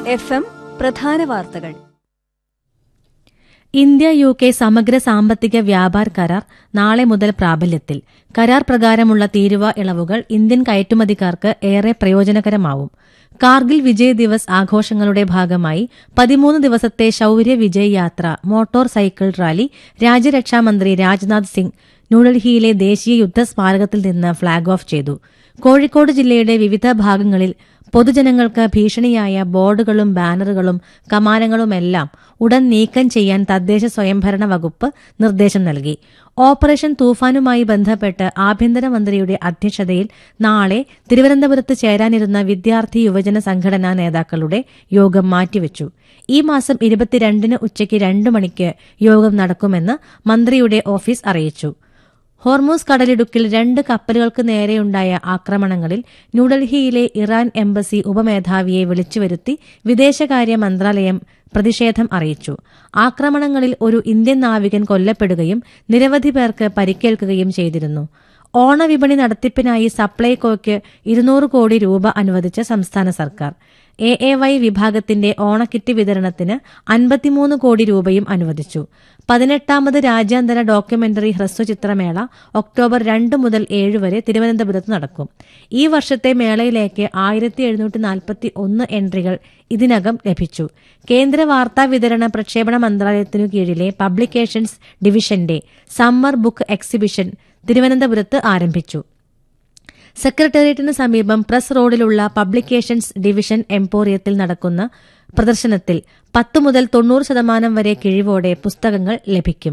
F M പ്രധാന വാർത്തകൾ India U K സമഗ്ര സാമ്പത്തിക വ്യാപാർ കരാർ നാളെ മുതൽ പ്രാബല്യത്തിൽ കരാർ പ്രകാരമുള്ള തീരുവ ഇളവുകൾ ഇന്ത്യൻ കയറ്റുമതിക്കാർക്ക് ഏറെ പ്രയോജനകരമാവും കാർഗിൽ വിജയ് ദിവസ് ആഘോഷങ്ങളുടെ ഭാഗമായി പതിമൂന്ന് ദിവസത്തെ ശൌര്യ വിജയ് യാത്ര മോട്ടോർ സൈക്കിൾ റാലി രാജ്യരക്ഷാമന്ത്രി രാജ്നാഥ് സിംഗ് ന്യൂഡൽഹിയിലെ ദേശീയ യുദ്ധ സ്മാരകത്തിൽ നിന്ന് ഫ്ളാഗ് ഓഫ് ചെയ്തു കോഴിക്കോട് ജില്ലയുടെ വിവിധ ഭാഗങ്ങളിൽ പൊതുജനങ്ങൾക്ക് ഭീഷണിയായ ബോർഡുകളും ബാനറുകളും കമാനങ്ങളുമെല്ലാം ഉടൻ നീക്കം ചെയ്യാൻ തദ്ദേശ സ്വയംഭരണ വകുപ്പ് നിർദ്ദേശം നൽകി ഓപ്പറേഷൻ തൂഫാനുമായി ബന്ധപ്പെട്ട് ആഭ്യന്തരമന്ത്രിയുടെ അധ്യക്ഷതയിൽ നാളെ തിരുവനന്തപുരത്ത് ചേരാനിരുന്ന വിദ്യാർത്ഥി യുവജന സംഘടനാ നേതാക്കളുടെ യോഗം മാറ്റിവെച്ചു ഈ മാസം ഇരുപത്തിരണ്ടിന് ഉച്ചയ്ക്ക് രണ്ട് മണിക്ക് യോഗം നടക്കുമെന്ന് മന്ത്രിയുടെ ഓഫീസ് അറിയിച്ചു ഹോർമൂസ് കടലിടുക്കിൽ രണ്ട് കപ്പലുകൾക്ക് നേരെയുണ്ടായ ആക്രമണങ്ങളിൽ ന്യൂഡൽഹിയിലെ ഇറാൻ എംബസി ഉപമേധാവിയെ വിളിച്ചുവരുത്തി വിദേശകാര്യ മന്ത്രാലയം പ്രതിഷേധം അറിയിച്ചു ആക്രമണങ്ങളിൽ ഒരു ഇന്ത്യൻ നാവികൻ കൊല്ലപ്പെടുകയും നിരവധി പേർക്ക് പരിക്കേൽക്കുകയും ചെയ്തിരുന്നു ഓണവിപണി നടത്തിപ്പിനായി സപ്ലൈകോയ്ക്ക് ഇരുന്നൂറ് കോടി രൂപ അനുവദിച്ച സംസ്ഥാന സർക്കാർ എ എ വൈ വിഭാഗത്തിന്റെ ഓണക്കിറ്റ് വിതരണത്തിന് അൻപത്തിമൂന്ന് കോടി രൂപയും അനുവദിച്ചു പതിനെട്ടാമത് രാജ്യാന്തര ഡോക്യുമെന്ററി ഹ്രസ്വചിത്രമേള ഒക്ടോബർ രണ്ട് മുതൽ ഏഴ് വരെ തിരുവനന്തപുരത്ത് നടക്കും ഈ വർഷത്തെ മേളയിലേക്ക് ആയിരത്തി എഴുന്നൂറ്റി നാൽപ്പത്തി ഒന്ന് എൻട്രികൾ ഇതിനകം ലഭിച്ചു കേന്ദ്ര വാർത്താ വിതരണ പ്രക്ഷേപണ മന്ത്രാലയത്തിനു കീഴിലെ പബ്ലിക്കേഷൻസ് ഡിവിഷന്റെ സമ്മർ ബുക്ക് എക്സിബിഷൻ തിരുവനന്തപുരത്ത് ആരംഭിച്ചു സെക്രട്ടേറിയറ്റിന് സമീപം പ്രസ് റോഡിലുള്ള പബ്ലിക്കേഷൻസ് ഡിവിഷൻ എംപോറിയത്തിൽ നടക്കുന്ന പ്രദർശനത്തിൽ പത്ത് മുതൽ തൊണ്ണൂറ് ശതമാനം വരെ കിഴിവോടെ പുസ്തകങ്ങൾ ലഭിക്കും